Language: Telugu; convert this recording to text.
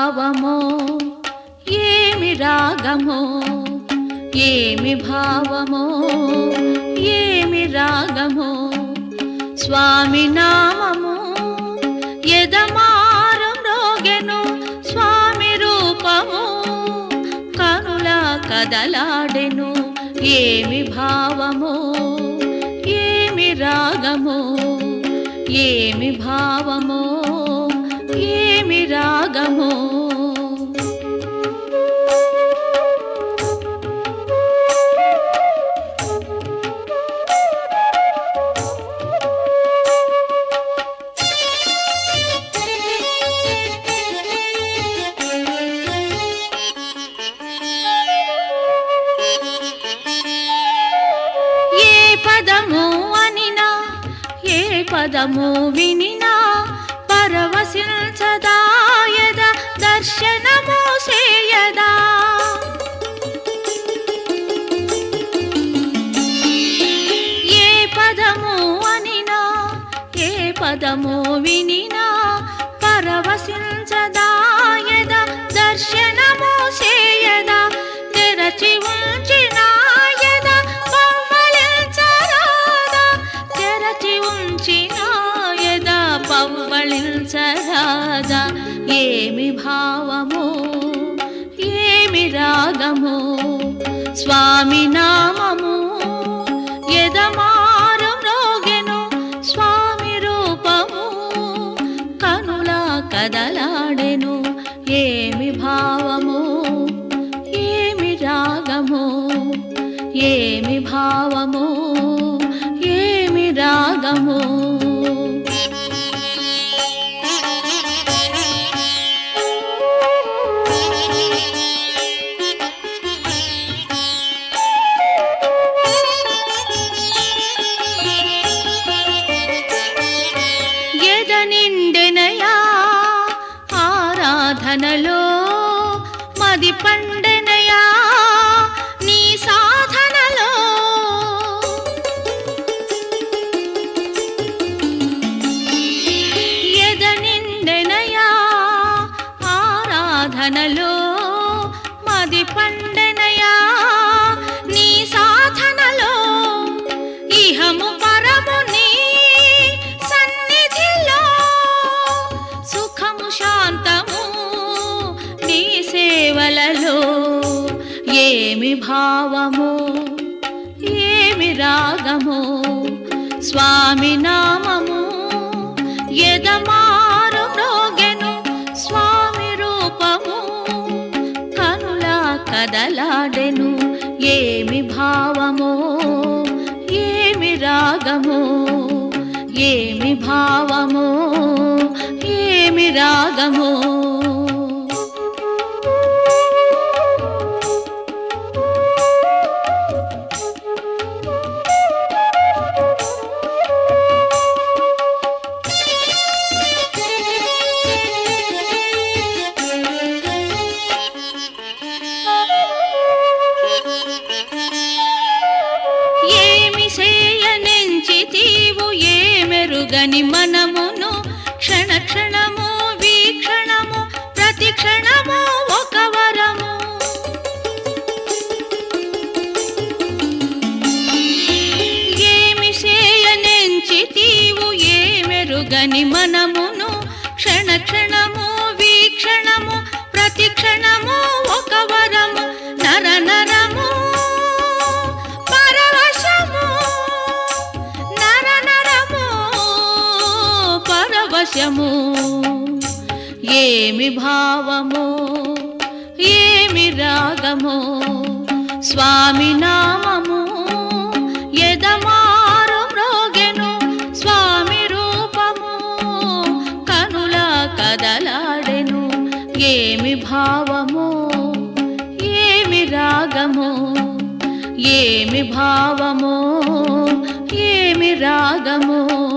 భావమో ఏమి రాగమో ఏమి భావమో ఏమి రాగమో స్వామి నామము ఎదమారు మ్రోగెను స్వామి రూపము కనుల కదలాడెను ఏమి భావమో ఏమి రాగమో ఏమి భావమో ఏమి రాగమో ఏ పదము అనినా ఏ పదము వినినా పరవశించదాయద దర్శనము చేయదా ఏ పదము అనినా ఏ పదము వినినా పరవశించదాయద దర్శనము చేయదా తెరచి ఉంచినాయద పవ్వళించరాదా తెరచి ఉంచినాయద పవ్వళించరాదా ఏమి భావమో ఏమి రాగమో స్వామి నామము ఎదమారు మ్రోగెను స్వామి రూపము కనుల కదలాడెను ఏమి భావము ఏమి రాగము ఏమి భావము ఏమి రాగము ఎద నిండెనయా ఆరాధనలో మది పండెనయా నీ సాధనలో ఎద నిండెనయా ఆరాధనలో మది పండెనయా నీ సాధనలో ఇహము పరము నీ సన్నిధిలో సుఖము శాంతము నీ సేవలలో ఏమి భావము ఏమి రాగము స్వామి నామము ఎదమారు మ్రోగెను స్వామి రూపము కనుల కదలాడెను ఏమి భావమో ఏమి రాగమో ఏమి భావమో ఏమి రాగమో ఏమి చేయనెంచితీవు ఏ మెరుగని మనమును క్షణ క్షణము వీక్షణము ప్రతి క్షణము ఒక వరము ఏమి చేయనెంచితీవు ఏ మెరుగని మనమును క్షణ క్షణము వీక్షణము ప్రతి క్షణము ఒక వరము నర నరము పరవశము నర నరము పరవశము ఏమి భావము ఏమి రాగము స్వామి నామము ఎదమారు మ్రోగెను స్వామి రూపము కనుల కదలాడెను ఏమి భావము ఏమి రాగము ఏమి భావము ఏమి రాగము